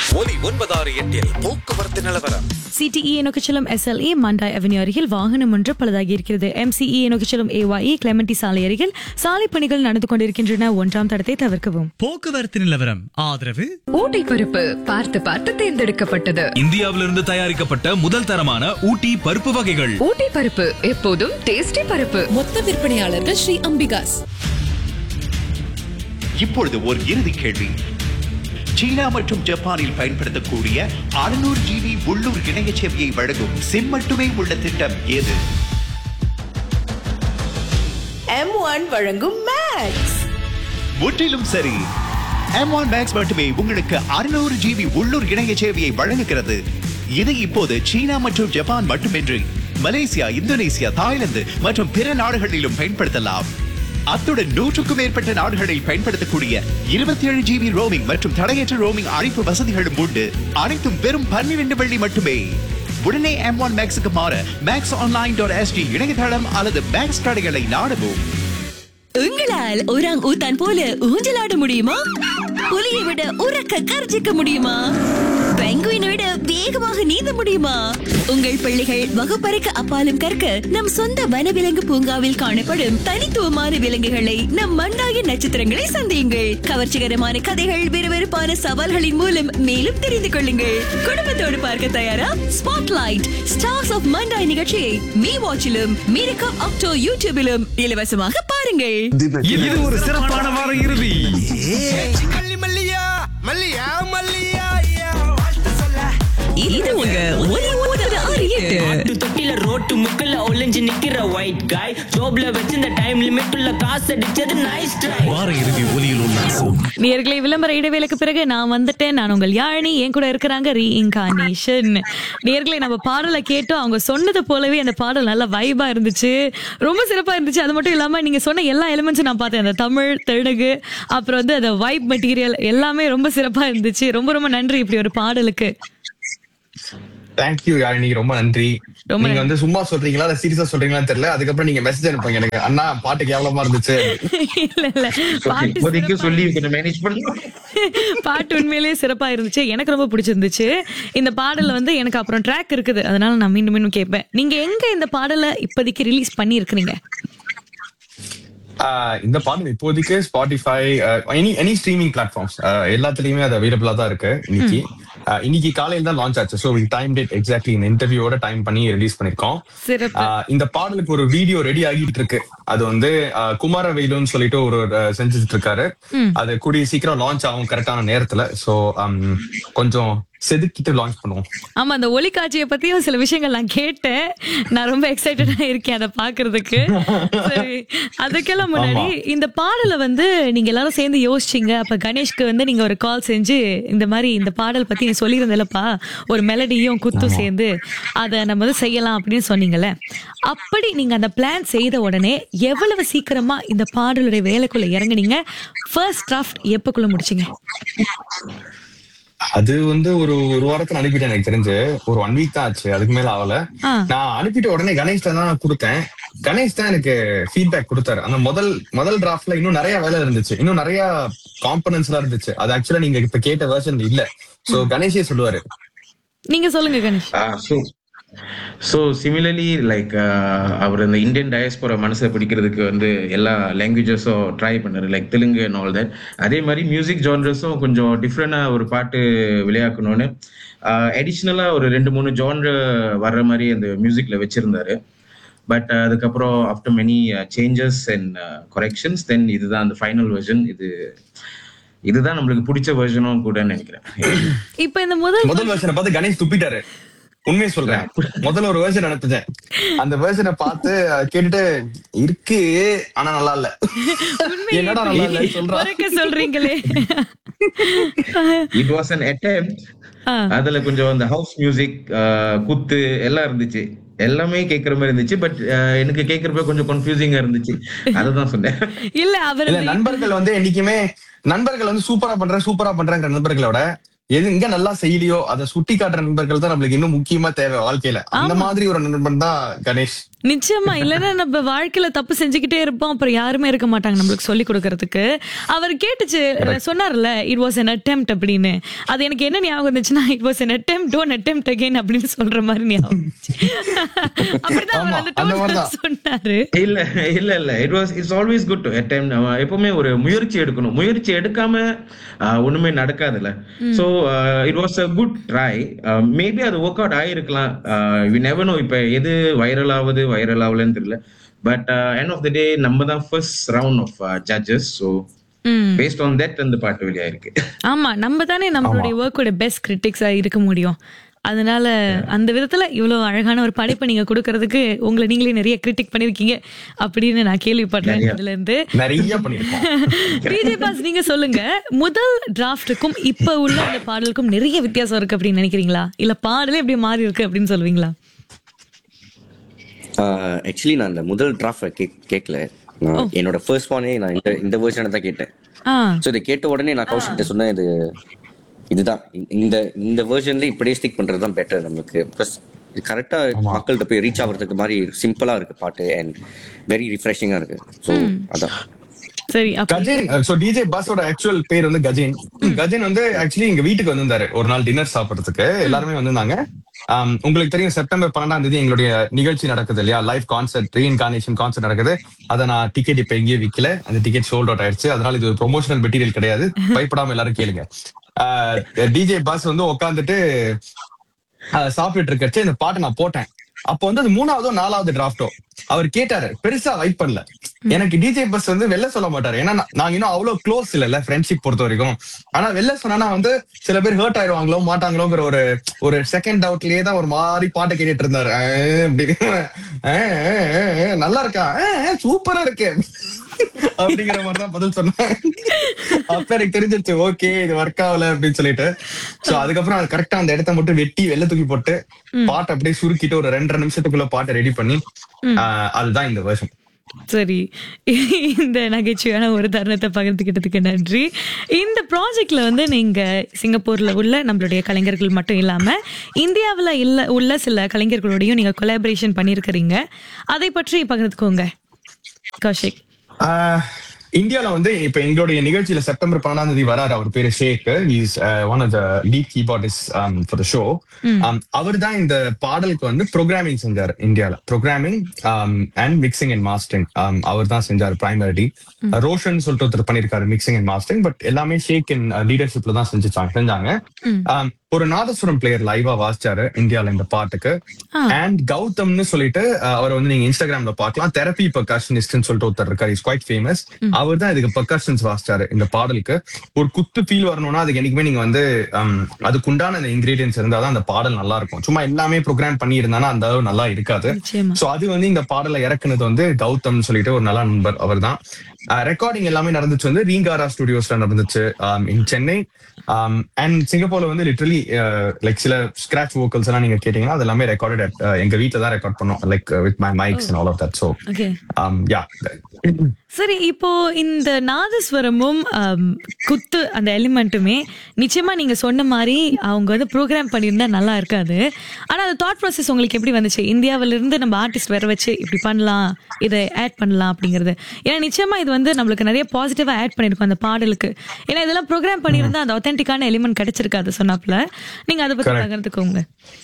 ஒலி ஒன்பதாறு எட்டில் போக்குவரத்து நிலவரம் சிடிஇ நோக்கி செல்லும் எஸ்எல்இ மண்டாய் அவென்யூ அருகில் வாகனம் ஒன்று பழுதாகி இருக்கிறது எம்சிஇ நோக்கி செல்லும் ஏவாஇ கிளெமெண்டி சாலை அருகில் சாலை பணிகள் நடந்து கொண்டிருக்கின்றன ஒன்றாம் தடத்தை தவிர்க்கவும் போக்குவரத்து நிலவரம் ஆதரவு ஊட்டி பருப்பு பார்த்து பார்த்து தேர்ந்தெடுக்கப்பட்டது இந்தியாவிலிருந்து தயாரிக்கப்பட்ட முதல் தரமான ஊட்டி பருப்பு வகைகள் ஊட்டி பருப்பு எப்போதும் டேஸ்டி பருப்பு மொத்த விற்பனையாளர்கள் ஸ்ரீ அம்பிகாஸ் இப்பொழுது ஒரு இறுதி கேள்வி சீனா மற்றும் ஜப்பானில் பயன்படுத்தக்கூடிய 600 ஜிபி உள்ளூர் இணைய சேவையை வழங்கும் சிம் மட்டுமே உள்ள திட்டம் எது எம் ஒன் வழங்கும் மேக்ஸ் முற்றிலும் சரி M1 Max மட்டுமே உங்களுக்கு 600 ஜிபி உள்ளூர் இணைய சேவையை வழங்குகிறது இது இப்போது சீனா மற்றும் ஜப்பான் மட்டுமின்றி மலேசியா இந்தோனேசியா தாய்லாந்து மற்றும் பிற நாடுகளிலும் பயன்படுத்தலாம் அத்துடன் நூற்றுக்கும் மேற்பட்ட நாடுகளில் பயன்படுத்தக்கூடிய 27 ஏழு ஜிபி ரோமிங் மற்றும் தடையற்ற ரோமிங் அழைப்பு வசதிகளும் உண்டு அனைத்தும் வெறும் பன்னிரண்டு வெள்ளி மட்டுமே உடனே M1 ஒன் மேக்ஸுக்கு மாற மேக்ஸ் ஆன்லைன் டாட் எஸ்டி இணையதளம் அல்லது மேக்ஸ் கடைகளை நாடவும் உங்களால் ஒராங் ஊத்தான் போல ஊஞ்சலாட முடியுமா புலியை விட உறக்க கர்ஜிக்க முடியுமா பெங்குயினை விட வேகமாக நீந்த முடியுமா உங்கள் பிள்ளைகள் வகுப்பறைக்கு அப்பாலும் கற்க நம் சொந்த வனவிலங்கு பூங்காவில் காணப்படும் தனித்துவமான விலங்குகளை நம் மண்டாய நட்சத்திரங்களை சந்தியுங்கள் கவர்ச்சிகரமான கதைகள் விறுவிறுப்பான சவால்களின் மூலம் மேலும் தெரிந்து கொள்ளுங்கள் குடும்பத்தோடு பார்க்க தயாரா ஸ்பாட்லைட் ஸ்டார்ஸ் ஆஃப் மண்டாய் நிகழ்ச்சியை மீ வாட்சிலும் மீரகம் அக்டோ யூடியூபிலும் இலவசமாக பாருங்கள் இது ஒரு சிறப்பான வார இறுதி இது உங்க ஒலி ஒன்பது ஆறு எட்டு ஆட்டு தொட்டில ரோட்டு முக்கல்ல ஒளிஞ்சு நிக்கிற ஒயிட் காய் ஜோப்ல வச்சிருந்த டைம் லிமிட் உள்ள காசு அடிச்சது நைஸ் ட்ரை வார இறுதி ஒலியில் உல்லாசம் நேர்களை விளம்பர இடைவேளைக்கு பிறகு நான் வந்துட்டேன் நான் உங்கள் யாழினி என் கூட இருக்கிறாங்க ரீஇன்கார்னேஷன் நேர்களை நம்ம பாடலை கேட்டோம் அவங்க சொன்னது போலவே அந்த பாடல் நல்ல வைபா இருந்துச்சு ரொம்ப சிறப்பா இருந்துச்சு அது மட்டும் இல்லாம நீங்க சொன்ன எல்லா எலிமெண்ட்ஸும் நான் பார்த்தேன் அந்த தமிழ் தெலுங்கு அப்புறம் வந்து அந்த வைப் மெட்டீரியல் எல்லாமே ரொம்ப சிறப்பா இருந்துச்சு ரொம்ப ரொம்ப நன்றி இப்படி ஒரு பாடலுக்கு தேங்க்யூ யாழினி ரொம்ப நன்றி ரொம்ப நீங்க நன்றி. வந்து சும்மா சொல்றீங்களா இல்ல சீரியஸா சொல்றீங்களான்னு தெரியல அதுக்கப்புறம் நீங்க மெசேஜ் அனுப்புங்க எனக்கு அண்ணா பாட்டு கேவலமா இருந்துச்சு இல்ல இல்ல பாட்டு இப்போதைக்கு சிறப்பா சொல்லி கொஞ்சம் மேனேஜ் பண்ணி பாட்டு உண்மையிலேயே சிறப்பா இருந்துச்சு எனக்கு ரொம்ப பிடிச்சிருந்துச்சு இந்த பாடல்ல வந்து எனக்கு அப்புறம் ட்ராக் இருக்குது அதனால நான் மீண்டும் மீண்டும் கேட்பேன் நீங்க எங்க இந்த பாடலை இப்போதைக்கு ரிலீஸ் பண்ணி இருக்கிறீங்க ஆஹ் இந்த பாடல் இப்போதைக்கு Spotify any any streaming platforms எல்லாத்துலயுமே அது அவைலபிளா தான் இருக்கு இன்னைக்கு ஆஹ் இன்னைக்கு காலையில தான் லான்ச் ஆச்சு ஸோ டைம் டேட் எக்ஸாக்ட்லி இந்த இன்டர்வியூவோட டைம் பண்ணி ரிலீஸ் பண்ணிருக்கோம் சிறப்பு ஆஹ் இந்த பாடலுக்கு ஒரு வீடியோ ரெடி ஆகிட்டு இருக்கு அது வந்து ஆஹ் குமாரவேலுன்னு சொல்லிட்டு ஒரு ஆஹ் செஞ்சுட்டு இருக்காரு அது கூடிய சீக்கிரம் லான்ச் ஆகும் கரெக்டான நேரத்துல சோ கொஞ்சம் செதுக்கிட்டு லான்ச் பண்ணுவோம் ஆமா அந்த ஒலி காட்சியை பத்தியும் சில விஷயங்கள் நான் கேட்டேன் நான் ரொம்ப எக்ஸைட்டடா இருக்கேன் அதை பாக்குறதுக்கு சரி அதுக்கெல்லாம் முன்னாடி இந்த பாடலை வந்து நீங்க எல்லாரும் சேர்ந்து யோசிச்சீங்க அப்ப கணேஷ்க்கு வந்து நீங்க ஒரு கால் செஞ்சு இந்த மாதிரி இந்த பாடல் பத்தி நீ சொல்லியிருந்தலப்பா ஒரு மெலடியும் குத்தும் சேர்ந்து அதை நம்ம வந்து செய்யலாம் அப்படின்னு சொன்னீங்கல்ல அப்படி நீங்க அந்த பிளான் செய்த உடனே எவ்வளவு சீக்கிரமா இந்த பாடலுடைய வேலைக்குள்ள இறங்குனீங்க ஃபர்ஸ்ட் டிராஃப்ட் எப்பக்குள்ள முடிச்சீங்க அது வந்து ஒரு ஒரு வாரத்துல அனுப்பிட்டேன் எனக்கு தெரிஞ்சு ஒரு ஒன் வீக் தான் ஆச்சு அதுக்கு மேல ஆகல ஆ. நான் அனுப்பிட்டு உடனே கணேஷ் தான் கொடுத்தேன் கணேஷ் தான் எனக்கு ஃபீட்பேக் கொடுத்தாரு அந்த முதல் முதல் டிராஃப்ட்ல இன்னும் நிறைய வேலை இருந்துச்சு இன்னும் நிறைய காம்பனன்ஸ் எல்லாம் இருந்துச்சு அது ஆக்சுவலா நீங்க இப்ப கேட்ட வெர்ஷன் இல்ல சோ கணேஷே சொல்லுவாரு நீங்க சொல்லுங்க Ganesh so so similarly like அவர் இந்த இந்தியன் டயஸ்போர மனசை பிடிக்கிறதுக்கு வந்து எல்லா லாங்குவேஜஸும் ட்ரை பண்ணாரு like Telugu and all that அதே மாதிரி மியூசிக் ஜான்ரஸும் கொஞ்சம் டிஃப்ரெண்டாக ஒரு பாட்டு விளையாக்கணும்னு அடிஷ்னலாக ஒரு ரெண்டு மூணு ஜான்ரு வர்ற மாதிரி அந்த மியூசிக்கில் வச்சிருந்தாரு பட் அதுக்கப்புறம் after many changes and corrections then இதுதான் அந்த ஃபைனல் வெர்ஷன் இது இதுதான் நம்மளுக்கு பிடிச்ச வெர்ஷனும் கூடன்னு நினைக்கிறேன் இப்ப இந்த முதல் முதல் வெர்ஷனை பார்த்து கணேஷ் துப்பிட்டாரு உண்மையை சொல்றேன் முதல்ல ஒரு வெர்ஷன் அனுப்பிச்சேன் அந்த வெர்ஷனை பார்த்து அஹ், கேட்டுட்டு இருக்கு ஆனா நல்லா இல்ல என்னடா நல்லா இல்ல சொல்றா உரைக்க சொல்றீங்களே it was an attempt ah. அதுல கொஞ்சம் அந்த ஹவுஸ் மியூசிக் குத்து எல்லாம் இருந்துச்சு எல்லாமே கேக்குற மாதிரி இருந்துச்சு பட் எனக்கு கேக்குறப்ப கொஞ்சம் கன்ஃபியூசிங்கா இருந்துச்சு அததான் சொன்னேன் இல்ல அவர் இல்ல நண்பர்கள் வந்து என்னைக்குமே நண்பர்கள் வந்து சூப்பரா பண்றேன் சூப்பரா பண்றேங்கிற நண்பர்களோட எது இங்க நல்லா செய்யலையோ அதை சுட்டி காட்டுற நண்பர்கள் தான் நம்மளுக்கு இன்னும் முக்கியமா தேவை வாழ்க்கையில அந்த மாதிரி ஒரு நண்பன் தான் கணேஷ் நிச்சயமா இல்லைன்னா நம்ம வாழ்க்கையில தப்பு செஞ்சுக்கிட்டே இருப்போம் அப்புறம் யாருமே இருக்க மாட்டாங்க நம்மளுக்கு சொல்லி கொடுக்கறதுக்கு அவர் கேட்டுச்சு சொன்னார்ல இட் வாஸ் an attempt அப்படின்னு அது எனக்கு என்ன ஞாபகம் இருந்துச்சுன்னா it was an attempt don't attempt again அப்படின்னு சொல்ற மாதிரி ஞாபகம் இருந்துச்சு. அப்படிதான் அவர் அந்த அந்த tone மாதிரி ல தான். சொன்னாரு இல்ல இல்ல இல்ல it was it's always good to attempt நம்ம எப்பவுமே ஒரு முயற்சி எடுக்கணும் முயற்சி எடுக்காம ஆஹ், ஒண்ணுமே நடக்காதுல்ல so it was a good try maybe அது ஒர்க் அவுட் ஆயிருக்கலாம் வி நெவர் நோ இப்ப எது வைரல் ஆகுது வைரல் ஆகலன்னு தெரியல but end of the day நம்ம தான் first round of judges so hmm. Based on that அந்த பாட்டு வெளியாயிருக்கு ஆமா நம்ம தானே நம்மளுடைய ஒர்க்கோட பெஸ்ட் கிரிட்டிக்ஸா இருக்க முடியும் அதனால அந்த விதத்துல இவ்வளவு அழகான ஒரு படைப்பை நீங்க கொடுக்கறதுக்கு உங்களை நீங்களே நிறைய கிரிட்டிக் பண்ணிருக்கீங்க அப்படின்னு நான் கேள்விப்படுறேன் நிறைய. இதுல இருந்து நிறைய பண்ணிருக்கோம் விஜய் பாஸ் நீங்க சொல்லுங்க முதல் டிராஃப்டுக்கும் இப்ப உள்ள அந்த பாடலுக்கும் நிறைய வித்தியாசம் இருக்கு அப்படின்னு நினைக்கிறீங்களா இல்ல பாடலே எப்படி மாறி இருக்கு அப்படின்னு சொல்லுவீங்களா ஆக்சுவலி நான் அந்த முதல் டிராஃப்ட் கே கேட்கல நான் என்னோட ஃபர்ஸ்ட் ஒனே நான் இந்த இந்த வேர்ஷனை தான் கேட்டேன் ஆ ஸோ இதை கேட்ட உடனே நான் கௌஷிக்கிட்ட சொன்னேன் இது இதுதான் இந்த- இந்த இந்த வேர்ஷன்ல இப்படியே ஸ்டிக் பண்றது தான் பெட்டர் நமக்கு ப்ளஸ் இது கரெக்டா மக்கள்கிட்ட போய் ரீச் ஆகுறதுக்கு மாதிரி சிம்பிளா இருக்கு பாட்டு அண்ட் வெரி ரிஃப்ரெஷிங்கா இருக்கு ஸோ அதான் சரி அப்ப கஜேன் சோ டிஜே பாஸோட ஆக்சுவல் பேர் வந்து கஜேன் கஜேன் வந்து ஆக்சுவலி எங்க வீட்டுக்கு வந்திருந்தாரு ஒரு நாள் டின்னர் சாப்பிடுறதுக்கு எல்லாருமே வந்திருந்தாங்க ஆம், உங்களுக்கு தெரியும் செப்டம்பர் பன்னெண்டாம் தேதி எங்களுடைய நிகழ்ச்சி நடக்குது இல்லையா லைவ் கான்சர்ட் ரீஇன்கார்னேஷன் கான்சர்ட் நடக்குது அதை நான் டிக்கெட் இப்ப எங்கேயும் விக்கல அந்த டிக்கெட் சோல்ட் அவுட் ஆயிடுச்சு அதனால இது ஒரு ப்ரொமோஷனல் மெட்டீரியல் கிடையாது பயப்படாம எல்லாரும் கேளுங்க டிஜே பாஸ் வந்து உட்காந்துட்டு சாப்பிட்டுட்டு இருக்கச்சு இந்த பாட்டை நான் போட்டேன் அப்போ வந்து அது மூணாவதோ நாலாவது டிராஃப்டோ அவர் கேட்டாரு பெருசா வைப் பண்ணல எனக்கு டிஜே பஸ் வந்து வெளில சொல்ல மாட்டாரு ஏன்னா நான்- நாங்க இன்னும் அவ்வளவு க்ளோஸ் இல்ல ஃப்ரெண்ட்ஷிப் பொறுத்த வரைக்கும் ஆனா வெளில சொன்னா வந்து சில பேர் ஹர்ட் ஆயிடுவாங்களோ மாட்டாங்களோங்கிற ஒரு ஒரு செகண்ட் டவுட்லயே தான் ஒரு மாதிரி பாட்டை கேட்டுட்டு இருந்தாரு ஆஹ் அப்படி ஆஹ் ஆஹ் ஆஹ் ஆஹ் நல்லா இருக்கா சூப்பரா இருக்கு அப்படிங்கிற மாதிரி தான் பதில் சொன்னேன் அப்ப எனக்கு தெரிஞ்சிருச்சு ஓகே இது ஒர்க் ஆகல அப்படின்னு சொல்லிட்டு சோ அதுக்கப்புறம் அது கரெக்டா அந்த இடத்த மட்டும் வெட்டி வெளில தூக்கி போட்டு பாட்டை அப்படியே சுருக்கிட்டு ஒரு ரெண்டரை நிமிஷத்துக்குள்ள பாட்டை ரெடி பண்ணி ஆஹ் அதுதான் இந்த வருஷம் சரி இந்த நகைச்சுவையான ஒரு தருணத்தை பகிர்ந்துக்கிட்டதுக்கு நன்றி இந்த ப்ராஜெக்ட்ல வந்து நீங்க சிங்கப்பூர்ல உள்ள நம்மளுடைய கலைஞர்கள் மட்டும் இல்லாம இந்தியாவுல இல்ல உள்ள சில கலைஞர்களோடையும் நீங்க கொலாபரேஷன் பண்ணியிருக்கிறீங்க அதை பற்றி பகிர்ந்துக்கோங்க கௌஷிக் ஆஹ் இந்தியால வந்து இப்ப எங்களுடைய நிகழ்ச்சியில செப்டம்பர் பன்னெண்டாம் தேதி வராரு அவர் பேரு Sheikh is one of the lead keyboardist for the show அவர் தான் இந்த பாடலுக்கு வந்து ப்ரோக்ராமிங் செஞ்சார் இந்தியால programming and mixing and mastering அவர் தான் செஞ்சார் பிரைமரி ரோஷன் சொல்லிட்டு ஒருத்தர் பண்ணிருக்காரு மிக்சிங் அண்ட் மாஸ்டரிங் பட் எல்லாமே ஷேக் இன் லீடர்ஷிப்ல தான் செஞ்சுச்சாங்க செஞ்சாங்க Um, ஒரு நாதஸ்வரம் பிளேயர் லைவா வாசிச்சாரு இந்தியால இந்த பாட்டுக்கு அண்ட் கௌதம்னு சொல்லிட்டு uh, அவரை வந்து நீங்க இன்ஸ்டாகிராம்ல பார்க்கலாம் தெரப்பி பர்கஷனிஸ்ட்னு சொல்லிட்டு ஒருத்தர் இருக்காரு இஸ் குவைட் ஃபேமஸ் அவர் தான் இதுக்கு பர்கஷன்ஸ் வாசிச்சாரு இந்த பாடலுக்கு ஒரு குத்து ஃபீல் வரணும்னா அதுக்கு என்னைக்குமே நீங்க வந்து um, அதுக்குண்டான அந்த இன்கிரீடியன்ஸ் இருந்தாதான் அந்த பாடல் நல்லா இருக்கும் சும்மா எல்லாமே ப்ரோக்ராம் பண்ணி இருந்தானா அந்த அளவு நல்லா இருக்காது நிச்சயமா. சோ அது வந்து இந்த பாடலை இறக்குனது வந்து கௌதம் சொல்லிட்டு ஒரு நல்ல நண்பர் அவர் தான் ரெக்கார்டிங் எல்லாமே நடந்துச்சு வந்து ரீங்காரா ஸ்டுடியோஸ்ல நடந்துச்சு இன் சென்னை அண்ட் சிங்கப்பூர்ல வந்து லிட்டரலி லைக் சில ஸ்கிராச் வோக்கல்ஸ் எல்லாம் நீங்க கேட்டீங்கன்னா அது எல்லாமே ரெக்கார்டட் எங்க வீட்ல தான் ரெக்கார்ட் பண்ணோம் like with my mics and all of that so okay yeah சரி இப்போ இந்த நாதஸ்வரமும் ஆம், குத்து அந்த எலிமெண்ட்டுமே நிச்சயமா நீங்க சொன்ன மாதிரி அவங்க வந்து ப்ரோக்ராம் பண்ணியிருந்தா நல்லா இருக்காது ஆனா அந்த தாட் ப்ராசஸ் உங்களுக்கு எப்படி வந்துச்சு இந்தியாவில இருந்து நம்ம ஆர்டிஸ்ட் வர வச்சு இப்படி பண்ணலாம் இதை ஆட் பண்ணலாம் அப்படிங்கிறது ஏன்னா நிச்சயமா இது வந்து நம்மளுக்கு நிறைய பாசிட்டிவா ஆட் பண்ணிருக்கும் அந்த பாடலுக்கு ஏன்னா இதெல்லாம் ப்ரோக்ராம் பண்ணியிருந்தா அந்த ஒத்தென்டிக்கான எலிமெண்ட் கிடைச்சிருக்காது சொன்னாப்ல நீங்க அதை பத்தி Correct. பகிர்ந்துக்கோங்க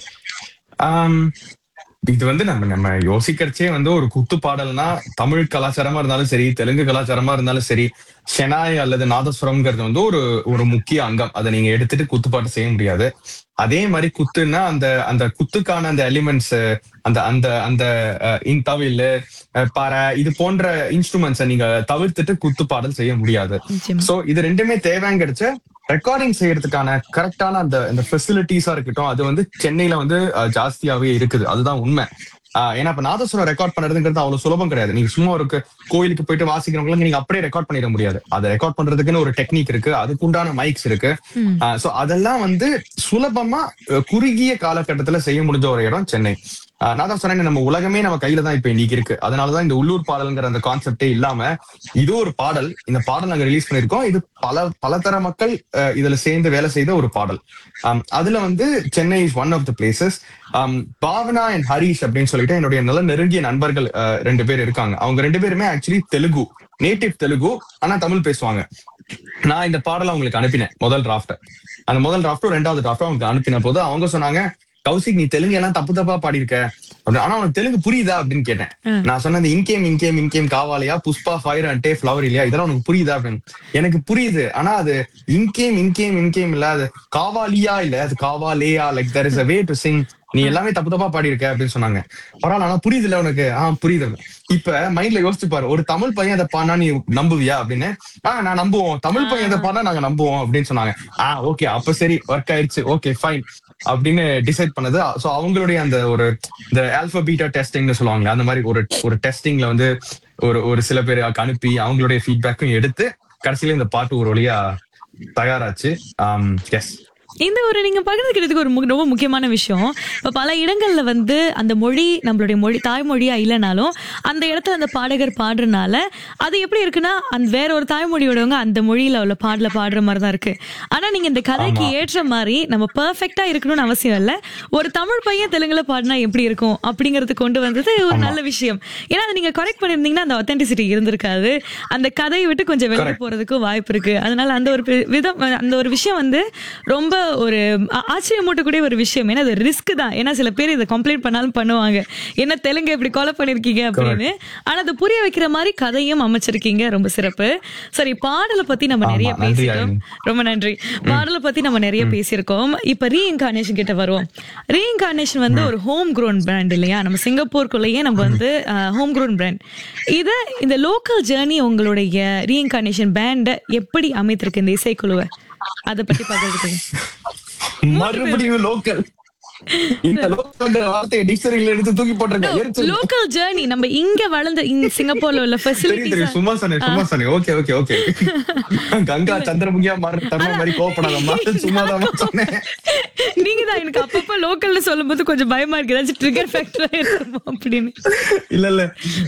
ஆம், இது வந்து நம்ம நம்ம யோசிக்கிறச்சே வந்து ஒரு குத்து பாடல்னா தமிழ் கலாச்சாரமா இருந்தாலும் சரி தெலுங்கு கலாச்சாரமா இருந்தாலும் சரி ஷெனாய் அல்லது நாதஸ்வரம்ங்கிறது வந்து ஒரு ஒரு முக்கிய அங்கம் அதை நீங்க எடுத்துட்டு குத்துப்பாட்டு செய்ய முடியாது அதே மாதிரி குத்துன்னா அந்த அந்த குத்துக்கான அந்த எலிமெண்ட்ஸ் அந்த அந்த அந்த அஹ், இன் தவில் அஹ், பாறை இது போன்ற இன்ஸ்ட்ருமெண்ட்ஸை நீங்க தவிர்த்துட்டு குத்து பாடல் செய்ய முடியாது நிச்சயமா. சோ இது ரெண்டுமே தேவைங்கிறச்ச ரெக்கார்டிங் செய்யறதுக்கான கரெக்டான அந்த அந்த ஃபெசிலிட்டிஸா இருக்கட்டும் அது வந்து சென்னையில வந்து அஹ், ஜாஸ்தியாவே இருக்குது அதுதான் உண்மை ஆஹ் ஏன்னா இப்ப நாதஸ்வரம் ரெக்கார்ட் பண்றதுங்கிறது அவ்வளவு சுலபம் கிடையாது நீங்க சும்மா ஒரு க- கோயிலுக்கு போயிட்டு வாசிக்கிறவங்களுக்கு நீங்க அப்படியே ரெக்கார்ட் பண்ணிட முடியாது அதை ரெக்கார்ட் பண்றதுக்குன்னு ஒரு டெக்னிக் இருக்கு அதுக்கு உண்டான மைக்ஸ் இருக்கு சோ அதெல்லாம் வந்து சுலபமா அஹ், குறுகிய காலகட்டத்துல செய்ய முடிஞ்ச ஒரு இடம் சென்னை ஆஹ் நான் தான் சொன்னேன் நம்ம உலகமே நம்ம கையில தான் இப்ப இன்னைக்கு இருக்கு அதனாலதான் இந்த உள்ளூர் பாடல்ங்கிற அந்த கான்செப்டே இல்லாம இது ஒரு பாடல் இந்த பாடல் நாங்க ரிலீஸ் பண்ணிருக்கோம் இது பல பலதர மக்கள் அஹ், இதுல சேர்ந்து வேலை செய்த ஒரு பாடல் ஆம், அதுல வந்து Chennai is one of the places Bhavana and Harish அப்படின்னு சொல்லிட்டு என்னுடைய நல்ல நெருங்கிய நண்பர்கள் அஹ், ரெண்டு பேர் இருக்காங்க அவங்க ரெண்டு பேருமே ஆக்சுவலி தெலுங்கு நேட்டிவ் தெலுங்கு ஆனா தமிழ் பேசுவாங்க நான் இந்த பாடலை அவங்களுக்கு அனுப்பினேன் முதல் டிராஃப்ட் அந்த முதல் டிராஃப்டும் ரெண்டாவது டிராஃப்டும் அவங்களுக்கு அனுப்பின போது அவங்க சொன்னாங்க கௌசிக் நீ தெலுங்கு எல்லாம் தப்பு தப்பா பாடியிருக்க அப்படி- ஆனா உனக்கு தெலுங்கு புரியுதா அப்படின்னு கேட்டேன் நான் சொன்னது இன்கேம் இன்கேம் இன்கேம் காவாலியா புஷ்பா ஃபயர் அண்டே ஃபிளவர் இல்லையா இதெல்லாம் உனக்கு புரியுதா அப்படின்னு எனக்கு புரியுது ஆனா அது இன்கேம் இன்கேம் இன்கேம் இல்ல அது காவாலியா இல்ல அது காவாலேயா like there is a way to sing நீ எல்லாமே தப்பு தப்பா பாடியிருக்க அப்படின்னு சொன்னாங்க பரவாயில்ல ஆனா புரியுது இல்ல உனக்கு ஆஹ் புரியுது இப்ப மைண்ட்ல யோசிச்சு பாரு ஒரு தமிழ் பையன் அதை பாடினா நீ நம்புவியா அப்படின்னு ஆஹ் நான் நம்புவோம் தமிழ் பையன் இதை பாடினா நாங்க நம்புவோம் அப்படின்னு சொன்னாங்க ஆஹ் ஓகே அப்ப சரி ஒர்க் ஆயிடுச்சு ஓகே ஃபைன் அப்படின்னு டிசைட் பண்ணது சோ அவங்களுடைய அந்த ஒரு இந்த ஆல்பபீட்டா டெஸ்டிங்னு சொல்லுவாங்க அந்த மாதிரி ஒரு ஒரு டெஸ்டிங்ல வந்து ஒரு ஒரு சில பேர் அனுப்பி அவங்களுடைய ஃபீட்பேக்கும் எடுத்து கடைசியில இந்த பாட்டு ஒரு வழியா தயாராச்சு எஸ் இந்த ஒரு நீங்க பகிர்ந்துக்கிறதுக்கு ஒரு மு- ரொம்ப முக்கியமான விஷயம் இப்ப பல இடங்கள்ல வந்து அந்த மொழி நம்மளுடைய மொழி தாய்மொழியா இல்லைனாலும் அந்த இடத்துல அந்த பாடகர் பாடுறனால அது எப்படி இருக்குன்னா அந்த வேற ஒரு தாய்மொழியோடவங்க அந்த மொழியில உள்ள பாடல பாடுற மாதிரி தான் இருக்கு ஆனா நீங்க இந்த கதைக்கு ஏற்ற மாதிரி நம்ம பெர்ஃபெக்ட்டா இருக்கணும்னு அவசியம் இல்ல ஒரு தமிழ் பையன் தெலுங்குல பாடினா எப்படி இருக்கும் அப்படிங்கறது கொண்டு வந்தது ஒரு நல்ல விஷயம் ஏன்னா அதை நீங்க கரெக்ட் பண்ணிருந்தீங்கன்னா அந்த ஒத்தென்டிசிட்டி இருந்திருக்காது அந்த கதையை விட்டு கொஞ்சம் வெளியே போறதுக்கும் வாய்ப்பு இருக்கு அதனால அந்த ஒரு பி- விதம் அந்த ஒரு விஷயம் வந்து ரொம்ப ஒரு ஆ- ஆச்சரியமூட்டக்கூடிய ஒரு விஷயம் ஏன்னா அது ரிஸ்க் தான் ஏன்னா சில பேர் இதை கம்ப்ளைண்ட் பண்ணாலும் பண்ணுவாங்க என்ன தெலுங்கு இப்படி கொலை பண்ணிருக்கீங்க அப்படின்னு ஆனா அதை புரிய வைக்கிற மாதிரி கதையும் அமைச்சிருக்கீங்க ரொம்ப சிறப்பு சரி பாடலை பத்தி நம்ம நிறைய ஆமா, நன்றி, பேசிட்டோம் ரொம்ப நன்றி பாடலை பத்தி நம்ம நிறைய பேசியிருக்கோம் இப்ப ரீஇன்கார்னேஷன் கிட்ட வருவோம் ரீஇன்கார்னேஷன் வந்து ஒரு ஹோம் grown பிராண்ட் இல்லையா நம்ம சிங்கப்பூருக்குள்ளேயே நம்ம வந்து ஹோம் grown பிராண்ட் இத இந்த லோக்கல் ஜேர்னி உங்களுடைய ரீஇன்கார்னேஷன் பேண்டை எப்படி அமைத்திருக்கு இந்த இசைக்குழுவை அதை பத்தி பார்க்கறதுக்கு மறுபடியும் லோக்கல் இந்த லோக்கல் வார்த்தையை டிக்ஷனரியில எடுத்து தூக்கி போட்டிருக்கேன் எரிச்சல். லோக்கல் ஜேர்னி நம்ம இங்க வளர்ந்த இங்க சிங்கப்பூர்ல உள்ள தெரியும் தெரியும் ஃபெசிலிட்டிஸ் சும்மா சொன்னேன் சும்மா சொன்னேன் ஓகே ஓகே ஓகே கங்கா சந்திரமுகியா மாற தர்ம மாதிரி கோவப்படாதம்மா சும்மா தான் சொன்னேன் நீங்க தான் எனக்கு அப்பப்ப லோக்கல்ல சொல்லும்போது கொஞ்சம் பயமா இருக்கு ஏதாச்சும் ட்ரிகர் ஃபேக்டரா இருக்குமோ அப்படின்னு இல்ல இல்ல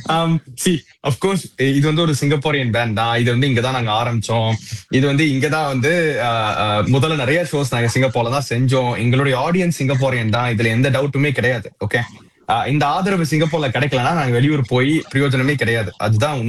சி அப்கோர்ஸ் இது வந்து ஒரு சிங்கப்பூரியன் பேண்ட் தான் இது வந்து இங்கதான் நாங்க ஆரம்பிச்சோம் இது வந்து இங்கதான் வந்து ஆஹ், ஆஹ், முதல்ல நிறைய ஷோஸ் நாங்க சிங்கப்பூர்ல தான் செஞ்சோம் எங்களுடைய ஆடியன்ஸ் சிங்கப்பூரியன் தான் இதுல எந்த டவுட்டுமே கிடையாது ஓகே இந்த ஆதரவு சிங்கப்பூர்ல கிடைக்கலன்னா நாங்க வெளியூர் போய் பிரயோஜனமே கிடையாது அதுதான்